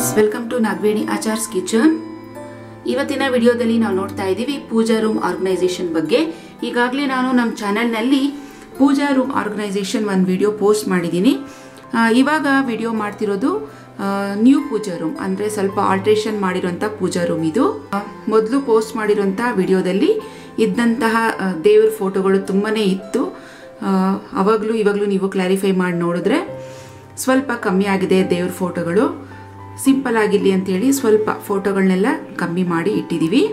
friends welcome to Nagaveni Achar's kitchen ಇವತ್ತಿನ ವಿಡಿಯೋದಲ್ಲಿ ನಾವು ನೋಡ್ತಾ ಇದ್ದೀವಿ ಪೂಜಾ ರೂಮ್ ಆರ್ಗನೈಸೇಷನ್ ಬಗ್ಗೆ ಈಗಾಗಲೇ ನಾನು ನಮ್ಮ ಚಾನೆಲ್ನಲ್ಲಿ ಪೂಜಾ ರೂಮ್ ಆರ್ಗನೈಸೇಷನ್ ಒಂದು ವಿಡಿಯೋ ಪೋಸ್ಟ್ ಮಾಡಿದ್ದೀನಿ ಆ, ಇವಾಗ ವಿಡಿಯೋ ಮಾಡ್ತಿರೋದು ನ್ಯೂ ಪೂಜಾ ರೂಮ್ ಅಂದರೆ ಸ್ವಲ್ಪ ಆಲ್ಟ್ರೇಷನ್ ಮಾಡಿರೋಂಥ ಪೂಜಾ ರೂಮ್ ಇದು ಮೊದಲು ಪೋಸ್ಟ್ ಮಾಡಿರೋಂಥ ವಿಡಿಯೋದಲ್ಲಿ ಇದ್ದಂತಹ ಆ, ದೇವ್ರ ಫೋಟೋಗಳು ತುಂಬಾ ಇತ್ತು ಅವಾಗಲೂ ಇವಾಗಲೂ ನೀವು ಕ್ಲಾರಿಫೈ ಮಾಡಿ ನೋಡಿದ್ರೆ ಸ್ವಲ್ಪ ಕಮ್ಮಿ ಆಗಿದೆ ದೇವ್ರ ಫೋಟೋಗಳು ಸಿಂಪಲ್ ಆಗಿರಲಿ ಅಂತೇಳಿ ಸ್ವಲ್ಪ ಫೋಟೋಗಳನ್ನೆಲ್ಲ ಕಮ್ಮಿ ಮಾಡಿ ಇಟ್ಟಿದ್ದೀವಿ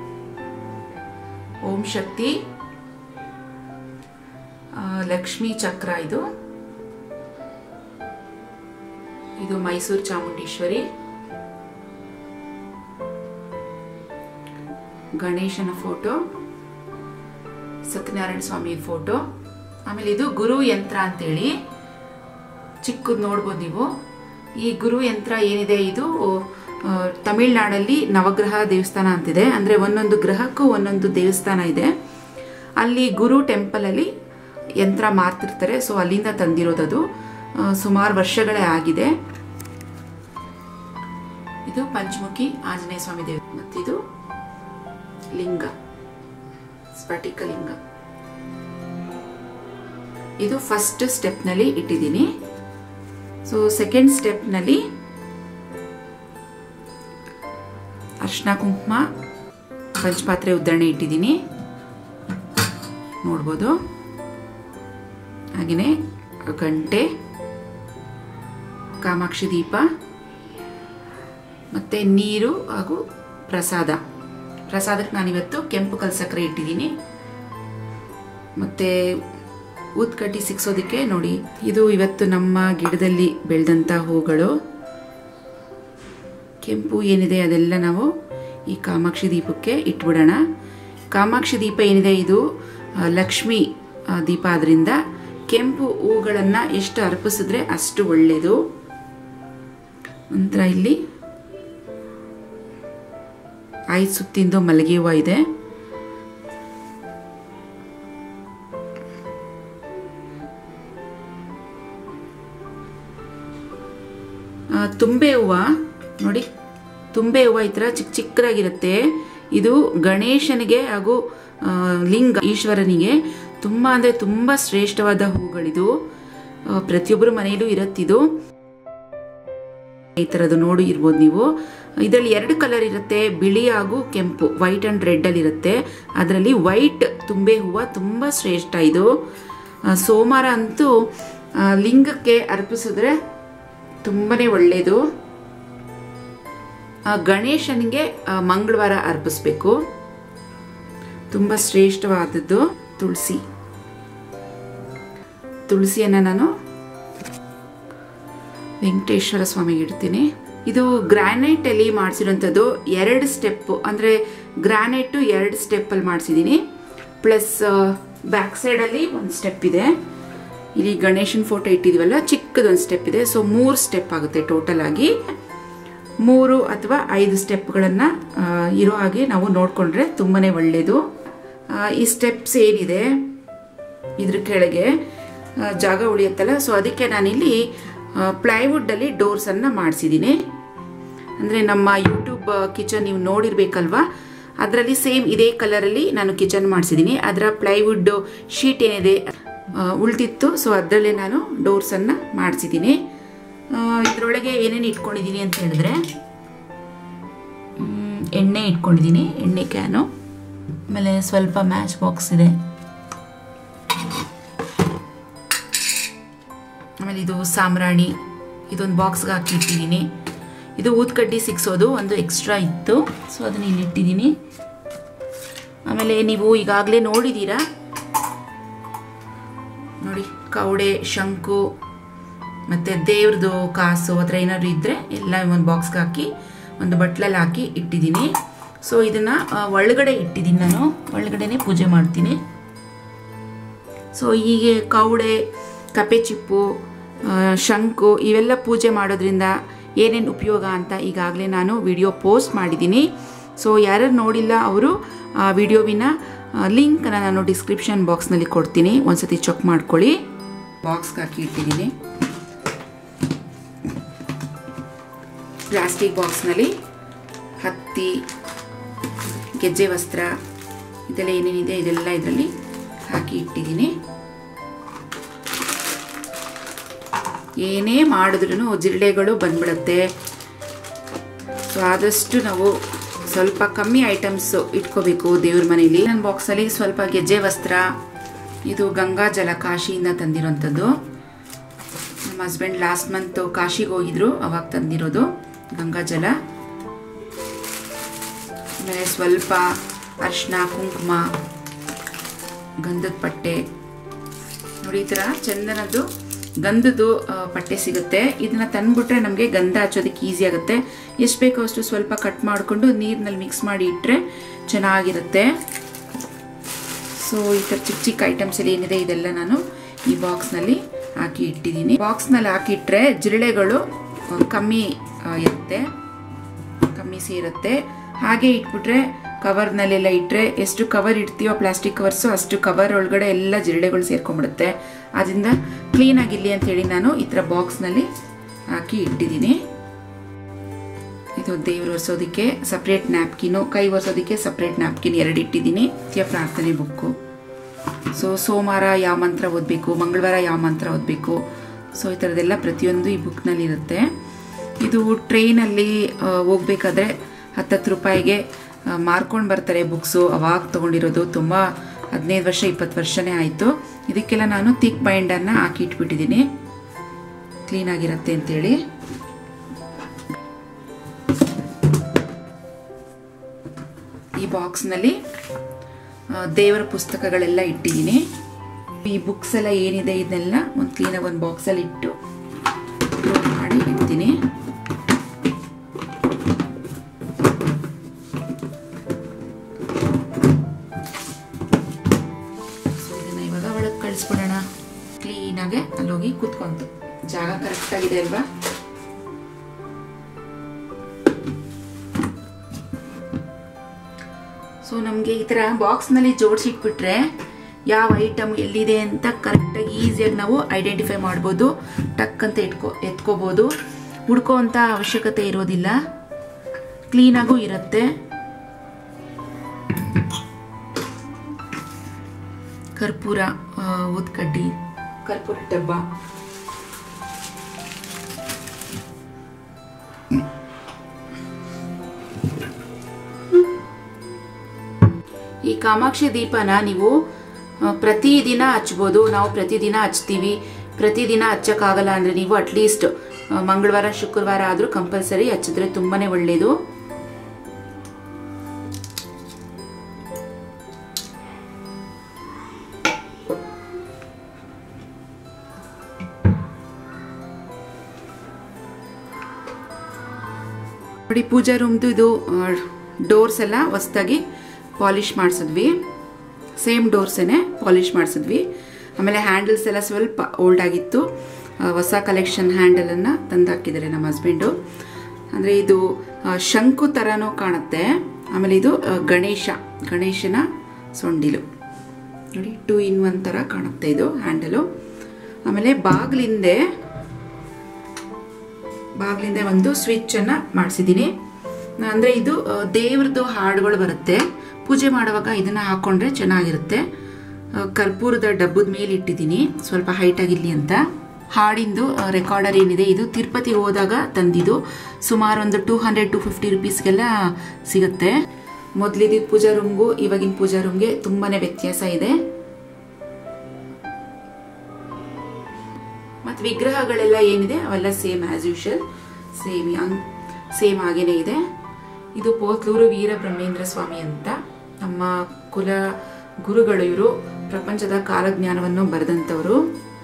ಓಂ ಶಕ್ತಿ ಆ, ಲಕ್ಷ್ಮೀ ಚಕ್ರ ಇದು ಇದು ಮೈಸೂರು ಚಾಮುಂಡೇಶ್ವರಿ ಗಣೇಶನ ಫೋಟೋ ಸತ್ಯನಾರಾಯಣ ಸ್ವಾಮಿ ಫೋಟೋ ಆಮೇಲೆ ಇದು ಗುರು ಯಂತ್ರ ಅಂತೇಳಿ ಚಿಕ್ಕದು ನೋಡ್ಬೋದು ನೀವು ಈ ಗುರು ಯಂತ್ರ ಏನಿದೆ ಇದು ಆ, ತಮಿಳ್ನಾಡಲ್ಲಿ ನವಗ್ರಹ ದೇವಸ್ಥಾನ ಅಂತಿದೆ ಅಂದರೆ ಒಂದೊಂದು ಗ್ರಹಕ್ಕೂ ಒಂದೊಂದು ದೇವಸ್ಥಾನ ಇದೆ ಅಲ್ಲಿ ಗುರು ಟೆಂಪಲಲ್ಲಿ ಯಂತ್ರ ಮಾರ್ತಿರ್ತಾರೆ ಸೊ ಅಲ್ಲಿಂದ ತಂದಿರೋದದು ಸುಮಾರು ವರ್ಷಗಳೇ ಆಗಿದೆ ಇದು ಪಂಚಮುಖಿ ಆಂಜನೇಯ ಸ್ವಾಮಿ ದೇವ ಮತ್ತಿದು ಲಿಂಗ ಸ್ಫಟಿಕ ಲಿಂಗ ಇದು ಫಸ್ಟ್ ಸ್ಟೆಪ್ನಲ್ಲಿ ಇಟ್ಟಿದ್ದೀನಿ ಸೊ ಸೆಕೆಂಡ್ ಸ್ಟೆಪ್ನಲ್ಲಿ ಅರ್ಶಿನ ಕುಂಕುಮ ಪಂಚಪಾತ್ರೆ ಉದ್ದರಣೆ ಇಟ್ಟಿದ್ದೀನಿ ನೋಡ್ಬೋದು ಹಾಗೆಯೇ ಗಂಟೆ ಕಾಮಾಕ್ಷಿ ದೀಪ ಮತ್ತು ನೀರು ಹಾಗೂ ಪ್ರಸಾದ ಪ್ರಸಾದಕ್ಕೆ ನಾನಿವತ್ತು ಕೆಂಪು ಕಲ್ಸಕ್ಕರೆ ಇಟ್ಟಿದ್ದೀನಿ ಮತ್ತು ಊದ್ಕಡ್ಡಿ ಸಿಕ್ಸೋದಕ್ಕೆ ನೋಡಿ ಇದು ಇವತ್ತು ನಮ್ಮ ಗಿಡದಲ್ಲಿ ಬೆಳೆದಂಥ ಹೂಗಳು ಕೆಂಪು ಏನಿದೆ ಅದೆಲ್ಲ ನಾವು ಈ ಕಾಮಾಕ್ಷಿ ದೀಪಕ್ಕೆ ಇಟ್ಬಿಡೋಣ ಕಾಮಾಕ್ಷಿ ದೀಪ ಏನಿದೆ ಇದು ಆ, ಲಕ್ಷ್ಮಿ ಆ, ದೀಪ ಆದ್ರಿಂದ ಕೆಂಪು ಹೂಗಳನ್ನು ಎಷ್ಟು ಅರ್ಪಿಸಿದ್ರೆ ಅಷ್ಟು ಒಳ್ಳೆಯದು ನಂತರ ಇಲ್ಲಿ ಐದು ಸುತ್ತಿಂದು ಮಲ್ಲಿಗೆ ಹೂವು ಇದೆ ಆ, ತುಂಬೆ ಹೂವು ನೋಡಿ ತುಂಬೆ ಹೂವು ಈ ಥರ ಚಿಕ್ಕ ಚಿಕ್ಕದಾಗಿರುತ್ತೆ ಇದು ಗಣೇಶನಿಗೆ ಹಾಗೂ ಆ, ಲಿಂಗ ಈಶ್ವರನಿಗೆ ತುಂಬ ಅಂದರೆ ತುಂಬ ಶ್ರೇಷ್ಠವಾದ ಹೂಗಳಿದು ಆ, ಪ್ರತಿಯೊಬ್ಬರ ಮನೆಯಲ್ಲೂ ಇರುತ್ತಿದು ಈ ಥರದ್ದು ನೋಡಿ ಇರ್ಬೋದು ನೀವು ಇದರಲ್ಲಿ ಎರಡು ಕಲರ್ ಇರುತ್ತೆ ಬಿಳಿ ಹಾಗೂ ಕೆಂಪು ವೈಟ್ ಆ್ಯಂಡ್ ರೆಡ್ಡಲ್ಲಿ ಇರುತ್ತೆ ಅದರಲ್ಲಿ ವೈಟ್ ತುಂಬೆ ಹೂವು ತುಂಬ ಶ್ರೇಷ್ಠ ಇದು ಆ, ಸೋಮವಾರ ಅಂತೂ ಆ, ಲಿಂಗಕ್ಕೆ ಅರ್ಪಿಸಿದ್ರೆ ತುಂಬಾ ಒಳ್ಳೆಯದು ಆ, ಗಣೇಶನಿಗೆ ಆ, ಮಂಗಳವಾರ ಅರ್ಪಿಸ್ಬೇಕು ತುಂಬ ಶ್ರೇಷ್ಠವಾದದ್ದು ತುಳಸಿ ತುಳಸಿಯನ್ನು ನಾನು ವೆಂಕಟೇಶ್ವರ ಸ್ವಾಮಿಗೆ ಇಡ್ತೀನಿ ಇದು ಗ್ರಾನೈಟಲ್ಲಿ ಮಾಡಿಸಿರೋಂಥದ್ದು ಎರಡು ಸ್ಟೆಪ್ಪು ಅಂದರೆ ಗ್ರಾನೈಟು ಎರಡು ಸ್ಟೆಪ್ಪಲ್ಲಿ ಮಾಡಿಸಿದ್ದೀನಿ ಪ್ಲಸ್ ಬ್ಯಾಕ್ ಸೈಡಲ್ಲಿ ಒಂದು ಸ್ಟೆಪ್ ಇದೆ ಇಲ್ಲಿ ಗಣೇಶನ ಫೋಟೋ ಇಟ್ಟಿದ್ದೀವಲ್ಲ ಚಿಕ್ಕದೊಂದು ಸ್ಟೆಪ್ ಇದೆ ಸೊ ಮೂರು ಸ್ಟೆಪ್ ಆಗುತ್ತೆ ಟೋಟಲ್ ಆಗಿ ಮೂರು ಅಥವಾ ಐದು ಸ್ಟೆಪ್ಗಳನ್ನು ಇರೋ ಹಾಗೆ ನಾವು ನೋಡಿಕೊಂಡ್ರೆ ತುಂಬಾ ಒಳ್ಳೆಯದು ಆ, ಈ ಸ್ಟೆಪ್ಸ್ ಏನಿದೆ ಇದ್ರ ಕೆಳಗೆ ಆ, ಜಾಗ ಉಳಿಯುತ್ತಲ್ಲ ಸೊ ಅದಕ್ಕೆ ನಾನಿಲ್ಲಿ ಪ್ಲೈವುಡ್ಡಲ್ಲಿ ಡೋರ್ಸನ್ನು ಮಾಡಿಸಿದ್ದೀನಿ ಅಂದರೆ ನಮ್ಮ ಯೂಟ್ಯೂಬ್ ಕಿಚನ್ ನೀವು ನೋಡಿರ್ಬೇಕಲ್ವಾ ಅದರಲ್ಲಿ ಸೇಮ್ ಇದೇ ಕಲರಲ್ಲಿ ನಾನು ಕಿಚನ್ ಮಾಡಿಸಿದ್ದೀನಿ ಅದರ ಪ್ಲೈವುಡ್ ಶೀಟ್ ಏನಿದೆ ಆ, ಉಳ್ದಿತ್ತು ಸೊ ಅದರಲ್ಲೇ ನಾನು ಡೋರ್ಸನ್ನು ಮಾಡಿಸಿದ್ದೀನಿ ಇದರೊಳಗೆ ಏನೇನು ಇಟ್ಕೊಂಡಿದ್ದೀನಿ ಅಂತ ಹೇಳಿದ್ರೆ ಮ್, ಎಣ್ಣೆ ಇಟ್ಕೊಂಡಿದ್ದೀನಿ ಎಣ್ಣೆ ಕ್ಯಾನು ಆಮೇಲೆ ಸ್ವಲ್ಪ ಮ್ಯಾಚ್ ಬಾಕ್ಸ್ ಇದೆ ಆಮೇಲೆ ಇದು ಸಾಂಬ್ರಾಣಿ ಇದೊಂದು ಬಾಕ್ಸ್ಗೆ ಹಾಕಿ ಇಟ್ಟಿದ್ದೀನಿ ಇದು ಊದ್ಕಡ್ಡಿ ಸಿಕ್ಸೋದು ಒಂದು ಎಕ್ಸ್ಟ್ರಾ ಇತ್ತು ಸೊ ಅದನ್ನ ಇಲ್ಲಿ ಇಟ್ಟಿದ್ದೀನಿ ಆಮೇಲೆ ನೀವು ಈಗಾಗಲೇ ನೋಡಿದ್ದೀರಾ ನೋಡಿ ಕವಡೆ ಶಂಕು ಮತ್ತು ದೇವ್ರದ್ದು ಕಾಸು ಆ ಥರ ಏನಾದ್ರು ಇದ್ದರೆ ಎಲ್ಲ ಒಂದು ಬಾಕ್ಸ್ಗೆ ಹಾಕಿ ಒಂದು ಬಟ್ಲಲ್ಲಿ ಹಾಕಿ ಇಟ್ಟಿದ್ದೀನಿ ಸೊ ಇದನ್ನು ಒಳಗಡೆ ಇಟ್ಟಿದ್ದೀನಿ ನಾನು ಒಳಗಡೆನೇ ಪೂಜೆ ಮಾಡ್ತೀನಿ ಸೊ ಹೀಗೆ ಕವಡೆ ಕಪೆ ಚಿಪ್ಪು ಆ, ಶಂಕು ಇವೆಲ್ಲ ಪೂಜೆ ಮಾಡೋದ್ರಿಂದ ಏನೇನು ಉಪಯೋಗ ಅಂತ ಈಗಾಗಲೇ ನಾನು ವಿಡಿಯೋ ಪೋಸ್ಟ್ ಮಾಡಿದ್ದೀನಿ ಸೊ ಯಾರು ನೋಡಿಲ್ಲ ಅವರು ಆ ವಿಡಿಯೋವಿನ ಲಿಂಕನ್ನು ನಾನು ಡಿಸ್ಕ್ರಿಪ್ಷನ್ ಬಾಕ್ಸ್ನಲ್ಲಿ ಕೊಡ್ತೀನಿ ಒಂದ್ಸತಿ ಚೆಕ್ ಮಾಡ್ಕೊಳ್ಳಿ ಬಾಕ್ಸ್ಗೆ ಹಾಕಿ ಇಟ್ಟಿದ್ದೀನಿ ಪ್ಲಾಸ್ಟಿಕ್ ಬಾಕ್ಸ್ನಲ್ಲಿ ಹತ್ತಿ ಗೆಜ್ಜೆ ವಸ್ತ್ರ ಇದೆಲ್ಲ ಏನೇನಿದೆ ಇದೆಲ್ಲ ಇದರಲ್ಲಿ ಹಾಕಿ ಇಟ್ಟಿದ್ದೀನಿ ಏನೇ ಮಾಡಿದ್ರೂ ಜಿರಳೆಗಳು ಬಂದ್ಬಿಡುತ್ತೆ ಸೊ ಆದಷ್ಟು ನಾವು ಸ್ವಲ್ಪ ಕಮ್ಮಿ ಐಟಮ್ಸ್ ಇಟ್ಕೋಬೇಕು ದೇವ್ರ ಮನೇಲಿ ನನ್ನ ಬಾಕ್ಸಲ್ಲಿ ಸ್ವಲ್ಪ ಗೆಜ್ಜೆ ವಸ್ತ್ರ ಇದು ಗಂಗಾ ಜಲ ಕಾಶಿಯಿಂದ ತಂದಿರೋಂಥದ್ದು ನಮ್ಮ ಹಸ್ಬೆಂಡ್ ಲಾಸ್ಟ್ ಮಂತ್ ಕಾಶಿಗೆ ಹೋಗಿದ್ರು ಅವಾಗ ತಂದಿರೋದು ಗಂಗಾ ಜಲ ಆಮೇಲೆ ಸ್ವಲ್ಪ ಅರಿಶಿನ ಕುಂಕುಮ ಗಂಧದ ಪಟ್ಟೆ ನೋಡಿ ಈ ಥರ ಚಂದನದ್ದು ಗಂಧದ್ದು ಪಟ್ಟೆ ಸಿಗುತ್ತೆ ಇದನ್ನ ತಂದ್ಬಿಟ್ರೆ ನಮಗೆ ಗಂಧ ಹಚ್ಚೋದಕ್ಕೆ ಈಸಿ ಆಗುತ್ತೆ ಎಷ್ಟು ಬೇಕೋ ಅಷ್ಟು ಸ್ವಲ್ಪ ಕಟ್ ಮಾಡಿಕೊಂಡು ನೀರಿನಲ್ಲಿ ಮಿಕ್ಸ್ ಮಾಡಿ ಇಟ್ಟರೆ ಚೆನ್ನಾಗಿರುತ್ತೆ ಸೊ ಈ ಥರ ಚಿಕ್ಕ ಚಿಕ್ಕ ಐಟಮ್ಸ್ ಅಲ್ಲಿ ಏನಿದೆ ಇದೆಲ್ಲ ನಾನು ಈ ಬಾಕ್ಸ್ನಲ್ಲಿ ಹಾಕಿ ಇಟ್ಟಿದ್ದೀನಿ ಬಾಕ್ಸ್ನಲ್ಲಿ ಹಾಕಿಟ್ರೆ ಜಿರಳೆಗಳು ಕಮ್ಮಿ ಇರುತ್ತೆ ಕಮ್ಮಿ ಸೇರುತ್ತೆ ಹಾಗೆ ಇಟ್ಬಿಟ್ರೆ ಕವರ್ನಲ್ಲೆಲ್ಲ ಇಟ್ಟರೆ ಎಷ್ಟು ಕವರ್ ಇಡ್ತೀವೋ ಪ್ಲಾಸ್ಟಿಕ್ ಕವರ್ಸು ಅಷ್ಟು ಕವರ್ ಒಳಗಡೆ ಎಲ್ಲ ಜಿರಳೆಗಳು ಸೇರ್ಕೊಂಡ್ಬಿಡುತ್ತೆ ಅದರಿಂದ ಕ್ಲೀನ್ ಆಗಿರಲಿ ಅಂತೇಳಿ ನಾನು ಈ ಥರ ಬಾಕ್ಸ್ನಲ್ಲಿ ಹಾಕಿ ಇಟ್ಟಿದ್ದೀನಿ ಇದು ದೇವ್ರು ಒರೆಸೋದಕ್ಕೆ ಸಪ್ರೇಟ್ ನ್ಯಾಪ್ಕಿನು ಕೈ ಒರೆಸೋದಕ್ಕೆ ಸಪ್ರೇಟ್ ನ್ಯಾಪ್ಕಿನ್ ಎರಡು ಇಟ್ಟಿದ್ದೀನಿ ನಿತ್ಯ ಪ್ರಾರ್ಥನೆ ಬುಕ್ಕು ಸೊ ಸೋಮವಾರ ಯಾವ ಮಂತ್ರ ಓದಬೇಕು ಮಂಗಳವಾರ ಯಾವ ಮಂತ್ರ ಓದಬೇಕು ಸೊ ಈ ಥರದ್ದೆಲ್ಲ ಪ್ರತಿಯೊಂದು ಈ ಬುಕ್ನಲ್ಲಿ ಇರುತ್ತೆ ಇದು ಟ್ರೈನಲ್ಲಿ ಹೋಗ್ಬೇಕಾದ್ರೆ ಹತ್ತತ್ತು ರೂಪಾಯಿಗೆ ಮಾರ್ಕೊಂಡು ಬರ್ತಾರೆ ಬುಕ್ಸು ಅವಾಗ ತೊಗೊಂಡಿರೋದು ತುಂಬ ಹದಿನೈದು ವರ್ಷ ಇಪ್ಪತ್ತು ವರ್ಷನೇ ಆಯಿತು ಇದಕ್ಕೆಲ್ಲ ನಾನು ತಿಕ್ ಬೈಂಡನ್ನು ಹಾಕಿ ಇಟ್ಬಿಟ್ಟಿದ್ದೀನಿ ಕ್ಲೀನಾಗಿರುತ್ತೆ ಅಂತೇಳಿ ಈ ಬಾಕ್ಸ್ನಲ್ಲಿ ದೇವರ ಪುಸ್ತಕಗಳೆಲ್ಲ ಇಟ್ಟಿದ್ದೀನಿ ಈ ಬುಕ್ಸ್ ಎಲ್ಲ ಏನಿದೆ ಇದನ್ನೆಲ್ಲ ಒಂದು ಕ್ಲೀನಾಗಿ ಒಂದು ಬಾಕ್ಸಲ್ಲಿ ಇಟ್ಟು ಕ್ಲೋಸ್ ಮಾಡಿ ಇಡ್ತೀನಿ ಸೊ ಇದನ್ನ ಇವಾಗ ಒಳಗೆ ಕಳಿಸ್ಬಿಡೋಣ ಕ್ಲೀನಾಗೆ ಅಲ್ಲೋಗಿ ಕೂತ್ಕೊಂತು ಜಾಗ ಕರೆಕ್ಟ್ ಆಗಿದೆ ಅಲ್ವಾ ಸೊ ನಮಗೆ ಈ ಥರ ಬಾಕ್ಸ್ನಲ್ಲಿ ಜೋಡಿಸಿಟ್ಬಿಟ್ರೆ ಯಾವ ಐಟಮ್ ಎಲ್ಲಿದೆ ಅಂತ ಕರೆಕ್ಟಾಗಿ ಈಸಿಯಾಗಿ ನಾವು ಐಡೆಂಟಿಫೈ ಮಾಡ್ಬೋದು ಟಕ್ ಅಂತ ಇಟ್ಕೋ ಎತ್ಕೋಬೋದು ಹುಡ್ಕೋ ಅಂತ ಅವಶ್ಯಕತೆ ಇರೋದಿಲ್ಲ ಕ್ಲೀನಾಗೂ ಇರುತ್ತೆ ಕರ್ಪೂರ ಊದ್ಕಡ್ಡಿ ಕರ್ಪೂರ ಡಬ್ಬ ಈ ಕಾಮಾಕ್ಷಿ ದೀಪನ ನೀವು ಪ್ರತಿದಿನ ಹಚ್ಬೋದು ನಾವು ಪ್ರತಿದಿನ ಹಚ್ತೀವಿ ಪ್ರತಿದಿನ ಹಚ್ಚಕ್ಕಾಗಲ್ಲ ಅಂದರೆ ನೀವು ಅಟ್ಲೀಸ್ಟ್ ಮಂಗಳವಾರ ಶುಕ್ರವಾರ ಆದರೂ ಕಂಪಲ್ಸರಿ ಹಚ್ಚಿದ್ರೆ ತುಂಬಾ ಒಳ್ಳೆಯದು ನೋಡಿ ಪೂಜಾ ರೂಮ್ದು ಇದು ಡೋರ್ಸ್ ಎಲ್ಲ ಹೊಸ್ದಾಗಿ ಪಾಲಿಷ್ ಮಾಡಿಸಿದ್ವಿ ಸೇಮ್ ಡೋರ್ಸೇನೆ ಪಾಲಿಷ್ ಮಾಡಿಸಿದ್ವಿ ಆಮೇಲೆ ಹ್ಯಾಂಡಲ್ಸ್ ಎಲ್ಲ ಸ್ವಲ್ಪ ಓಲ್ಡ್ ಆಗಿತ್ತು ಹೊಸ ಕಲೆಕ್ಷನ್ ಹ್ಯಾಂಡಲನ್ನು ತಂದು ಹಾಕಿದ್ದಾರೆ ನಮ್ಮ ಹಸ್ಬೆಂಡು ಅಂದರೆ ಇದು ಶಂಕು ಥರನೂ ಕಾಣುತ್ತೆ ಆಮೇಲೆ ಇದು ಗಣೇಶ ಗಣೇಶನ ಸೊಂಡಿಲು ನೋಡಿ ಟೂ ಇನ್ ಒನ್ ಥರ ಕಾಣುತ್ತೆ ಇದು ಹ್ಯಾಂಡಲು ಆಮೇಲೆ ಬಾಗಿಲಿಂದೆ ಬಾಗಿಲಿಂದ ಒಂದು ಸ್ವಿಚ್ಚನ್ನು ಮಾಡಿಸಿದ್ದೀನಿ ಅಂದರೆ ಇದು ದೇವ್ರದ್ದು ಹಾಡುಗಳು ಬರುತ್ತೆ ಪೂಜೆ ಮಾಡುವಾಗ ಇದನ್ನು ಹಾಕ್ಕೊಂಡ್ರೆ ಚೆನ್ನಾಗಿರುತ್ತೆ ಕರ್ಪೂರದ ಡಬ್ಬದ ಮೇಲೆ ಇಟ್ಟಿದ್ದೀನಿ ಸ್ವಲ್ಪ ಹೈಟ್ ಆಗಿರಲಿ ಅಂತ ಹಾಡಿಂದು ರೆಕಾರ್ಡರ್ ಏನಿದೆ ಇದು ತಿರುಪತಿ ಹೋದಾಗ ತಂದಿದ್ದು ಸುಮಾರು ಒಂದು ಟೂ ಹಂಡ್ರೆಡ್ ಟು ಫಿಫ್ಟಿ ರುಪೀಸ್ಗೆಲ್ಲ ಸಿಗುತ್ತೆ ಮೊದಲಿದ್ದ ಪೂಜಾ ರೂಮ್ಗೂ ಇವಾಗಿನ ಪೂಜಾ ರೂಮ್ಗೆ ತುಂಬಾನೇ ವ್ಯತ್ಯಾಸ ಇದೆ ಮತ್ತು ವಿಗ್ರಹಗಳೆಲ್ಲ ಏನಿದೆ ಅವೆಲ್ಲ same as usual same same ಹಾಗೇನೇ ಇದೆ ಇದು ಪೋತ್ಲೂರು ವೀರಬ್ರಹ್ಮೇಂದ್ರ ಸ್ವಾಮಿ ಅಂತ ನಮ್ಮ ಕುಲ ಗುರುಗಳು ಇವರು ಪ್ರಪಂಚದ ಕಾಲಜ್ಞಾನವನ್ನು ಬರೆದಂಥವರು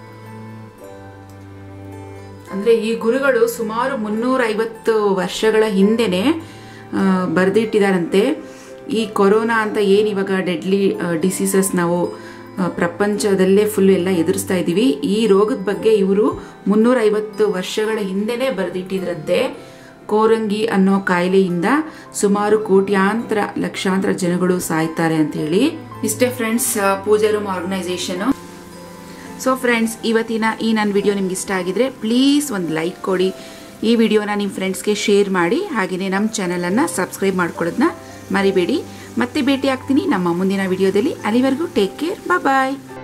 ಅಂದರೆ ಈ ಗುರುಗಳು ಸುಮಾರು ಮುನ್ನೂರೈವತ್ತು ವರ್ಷಗಳ ಹಿಂದೆನೆ ಬರೆದಿಟ್ಟಿದಾರಂತೆ ಈ ಕೊರೋನಾ ಅಂತ ಏನು ಇವಾಗ ಡೆಡ್ಲಿ ಡಿಸೀಸಸ್ ನಾವು ಪ್ರಪಂಚದಲ್ಲೇ ಫುಲ್ ಎಲ್ಲ ಎದುರಿಸ್ತಾ ಇದ್ದೀವಿ ಈ ರೋಗದ ಬಗ್ಗೆ ಇವರು ಮುನ್ನೂರೈವತ್ತು ವರ್ಷಗಳ ಹಿಂದೆನೇ ಬರೆದಿಟ್ಟಿದ್ರಂತೆ ಕೋರಂಗಿ ಅನ್ನೋ ಕಾಯಿಲೆಯಿಂದ ಸುಮಾರು ಕೋಟ್ಯಾಂತರ ಲಕ್ಷಾಂತರ ಜನಗಳು ಸಾಯ್ತಾರೆ ಅಂತ ಹೇಳಿ ಇಷ್ಟೇ friends pooja room organisation so friends ಇವತ್ತಿನ ಈ ನನ್ನ ವಿಡಿಯೋ ನಿಮ್ಗೆ ಇಷ್ಟ ಆಗಿದ್ರೆ ಪ್ಲೀಸ್ ಒಂದು ಲೈಕ್ ಕೊಡಿ ಈ ವಿಡಿಯೋನ ನಿಮ್ಮ ಫ್ರೆಂಡ್ಸ್ಗೆ ಶೇರ್ ಮಾಡಿ ಹಾಗೆಯೇ ನಮ್ಮ ಚಾನಲನ್ನು ಸಬ್ಸ್ಕ್ರೈಬ್ ಮಾಡ್ಕೊಳ್ಳೋದನ್ನ ಮರಿಬೇಡಿ ಮತ್ತೆ ಭೇಟಿ ಆಗ್ತೀನಿ ನಮ್ಮ ಮುಂದಿನ ವಿಡಿಯೋದಲ್ಲಿ ಅಲ್ಲಿವರೆಗೂ ಟೇಕ್ ಕೇರ್ ಬಾಯ್